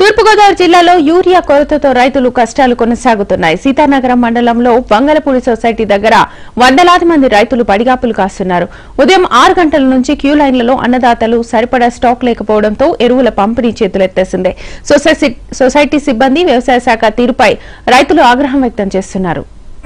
తూర్పుగోదావరి జిల్లాలో యూరియా కొరతతో రైతులు కష్టాలు కొనసాగుతున్నాయి సీతానగరం మండలంలో బంగళపూడి సొసైటీ దగ్గర వందలాది మంది రైతులు పడిగాపులు కాస్తున్నారు ఉదయం ఆరు గంటల నుంచి క్యూ లైన్లలో అన్నదాతలు సరిపడా స్టాక్ లేకపోవడంతో ఎరువుల పంపిణీ చేతులెత్తేసింది సొసైటీ సొసైటీ సిబ్బంది వ్యవసాయ శాఖ తీరుపై రైతులు ఆగ్రహం వ్యక్తం చేస్తున్నారు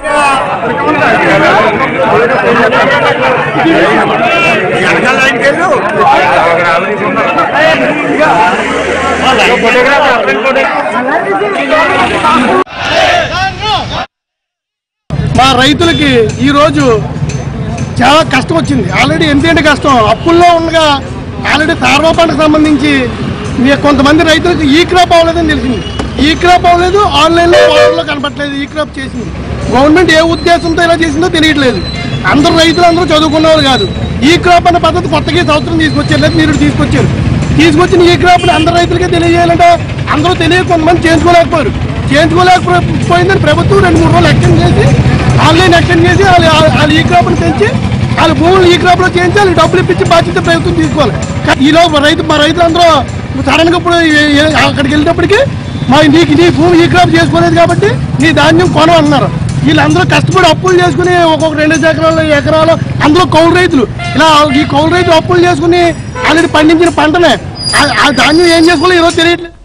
మా రైతులకి ఈరోజు చాలా కష్టం వచ్చింది ఆల్రెడీ ఎంతేంటి కష్టం అప్పుల్లో ఉండగా ఆల్రెడీ తారవా పంటకు సంబంధించి మీ కొంతమంది రైతులకు ఈ క్రాప్ అవ్వలేదని తెలిసింది ఈ క్రాప్ అవ్వలేదు ఆన్లైన్లో వాటర్లో కనపట్లేదు ఈ క్రాప్ చేసింది గవర్నమెంట్ ఏ ఉద్దేశంతో ఇలా చేసిందో తెలియట్లేదు అందరూ రైతులు అందరూ చదువుకున్నవారు కాదు ఈ క్రాప్ అనే పద్ధతి కొత్తగా ఈ సంవత్సరం తీసుకొచ్చారు లేదు మీరు తీసుకొచ్చారు తీసుకొచ్చిన ఈ క్రాప్ని అందరు రైతులకే తెలియజేయాలంటే అందరూ తెలియక కొంతమంది చేయించుకోలేకపోయారు చేయించుకోలేకపోయిందని ప్రభుత్వం రెండు మూడు రోజులు ఎక్స్టెండ్ చేసి ఆన్లైన్ ఎక్స్టెండ్ చేసి వాళ్ళు వాళ్ళు ఈ క్రాప్ని పెంచి వాళ్ళ భూములు ఈ క్రాప్లో చేయించి వాళ్ళు డబ్బులు ఇప్పించి బాధ్యత ప్రభుత్వం తీసుకోవాలి కానీ ఈలో మా రైతు మా రైతులందరూ సడన్గా ఇప్పుడు ఏ- ఏ- అక్కడికి వెళ్ళేటప్పటికి మా నీకు నీ భూమి ఈ క్రాప్ చేసుకోలేదు కాబట్టి నీ ధాన్యం కొనం అన్నారు వీళ్ళందరూ కష్టపడి అప్పులు చేసుకుని ఒక్కొక్క రెండు ఎకరాలు ఎకరాలు అందులో కౌలు రైతులు ఇలా ఈ కౌలు రైతులు అప్పులు చేసుకుని ఆల్రెడీ పండించిన పంటనే ఆ- ఆ ధాన్యం ఏం చేసుకోవాలో ఈరోజు తెలియట్లేదు